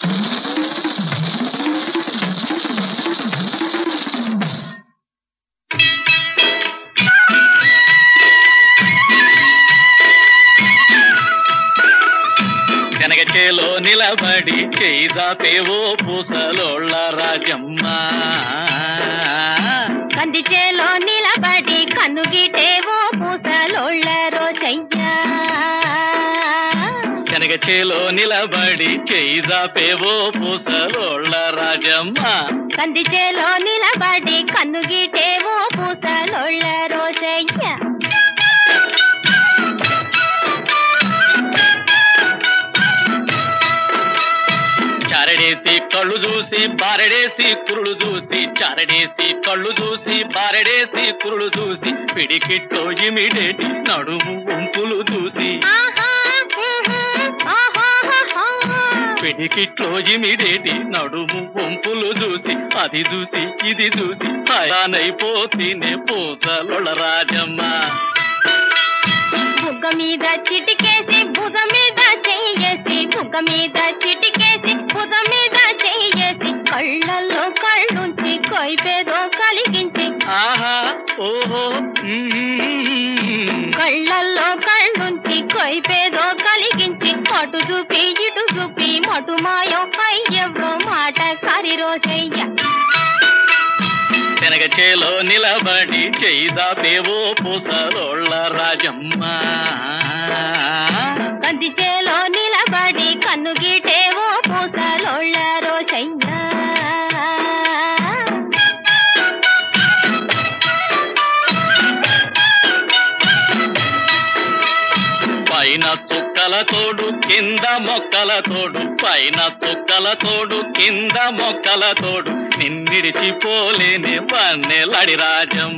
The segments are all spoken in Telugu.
శనగ చేలో నిలబడి చేయి జాపేవో పూసలోళ్ళ రాజమ్మ కందిచేలో నిలబడి కన్నుగీటేవో పూసలోళ్ళ రోజయ్యా శనగ చేలో నిలబడి చేయి జాపేవో పూసలోళ్ళ రాజమ్మ కందిచేలో నిలబడి కన్నుగీటేవో పూసలోళ్ళ రోజయ్యా చారడేసి కళ్ళు చూసి బారడేసి కురులు చూసి చారడేసి కళ్ళు చూసి బారడేసి కురులు చూసి పిడికిట్లో ఇమిడేటి నడుము వంపులు చూసి ఆహా, ఉహు, ఆహాహాహా. పిడికిట్లో ఇమిడేటి నడుము వంపులు చూసి అది చూసి ఇది చూసి హయానైపోతేనే పూసలొళ రాజమ్మ బుగ్గ మీద చిటికేసి భుజ మీద చెయ్యేసి బుగ్గ మీద చిటికేసి భుజ మీద చెయ్యేసి కళ్ళల్లో కళ్ళుంచి కొయ్పేదో కలిగించి ఆహా ఓహో మ్మ్. కళ్ళల్లో కళ్ళుంచి కొయ్పేదో కలిగించి అటు చూపి ఇటు చూపి మటు మాయం అయ్యవ్రో మాట కరి రోజయ్య శనగ చేలో నిలబడి చేయి దాపేవో పూసలోళ్ళ రాజమ్మ కందిచేలో నిలబడి కన్ను గీటేవో పూసలోళ్ళ రోజయ్య పైన తుక్కల తోడు కింద మొక్కల తోడు పైన తుక్కల తోడు కింద మొక్కల తోడు నిన్నిడిచిపోలేని పన్నెలడి రాజమ్మ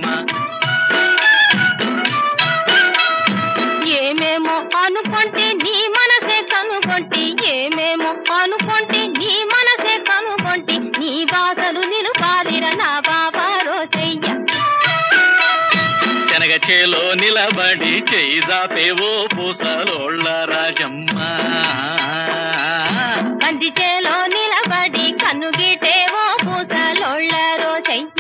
ఏమేమో అనుకుంటే నీ మనసే కనుగొంటి ఏమేమో అనుకుంటే నీ మనసే కనుగొంటి నీ బాసలు నిలుపాదిర నా బాబా రోసయ్య శనగ చేలో నిలబడి చేయి దాపేవో పూసలోళ్ళ రాజమ్మ కందిచేలో నిలబడి కన్ను గీటేవో పూసలోళ్ళ రోసయ్య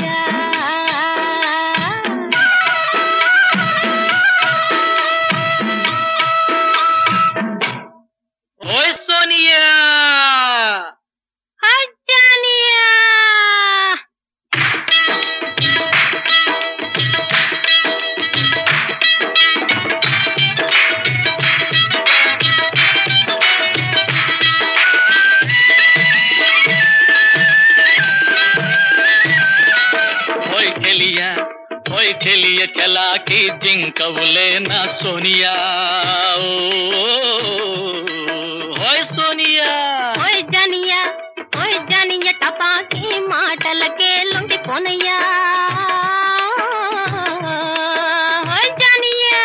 ఓయ్ సోనియా అజ్జానియా ఓయ్ చెలియా ఓయ్ చెలియ చలాకి జింకవులే నా సోనియా ఓ, ఓయ్ సోనియా ఓయ్ జానియా ఓయ్ జానియా టపాకి మాటలకే లొంగిపోనయ్యా ఓయ్ జానియా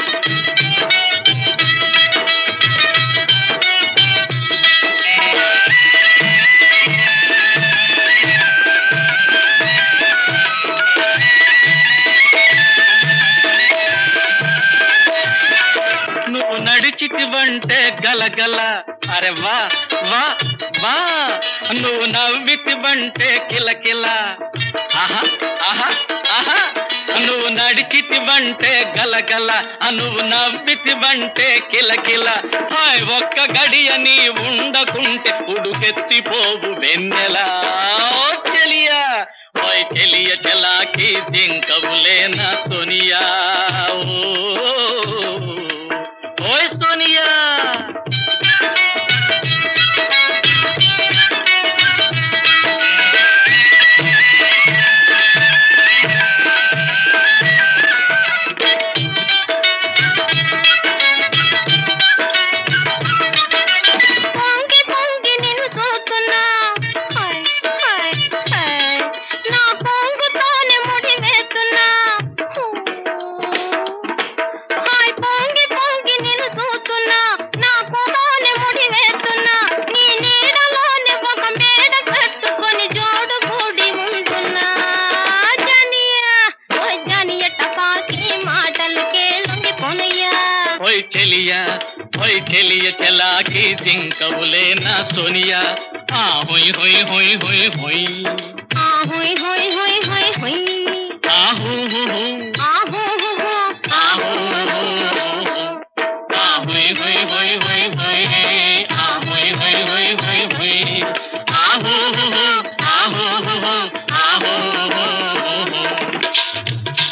నువ్వు నడిచితివంటే గలగల అరే వా వా వా నువ్వు నవ్వితివంటే కిలకిల ఆహా ఆహా ఆహా నువ్వు నడిచితివంటే గలగల నువ్వు నవ్వితివంటే కిలకిల హాయ్ ఒక్క గడియ నీ ఉండకుంటే ఉడుకెత్తిపోవు వెన్నెలా ఓ చెలియా ఓయ్ చెలియ చలాకి దింకవులేనా సోనియా ఓ ఓయ్ సోనియా పొంగి పొంగి నిన్ను చూస్తున్నా హాయ్, హాయ్, హాయ్. నా పొంగుతోనే ముడి వేస్తున్నా హాయ్ పొంగి పొంగి నిన్ను చూస్తున్నా నా జింకవులే నా సోనియా ఆ హొయ్ హొయ్ హొయ్ హొయ్ హొయ్ ఆ హోయ్ హోయ్ హోయ్ హోయ్ హోయ్ ఆ హూ హూ హూ ఆ హో హో హో ఆ హూ హూ హూ ఆ హొయ్ హొయ్ హొయ్ హొయ్ హొయ్ ఆ హొయ్ హొయ్ హొయ్ హొయ్ హొయ్ ఆ హూ హూ హూ ఆ హూ హూ హూ ఆ హూ హూ హూ హూ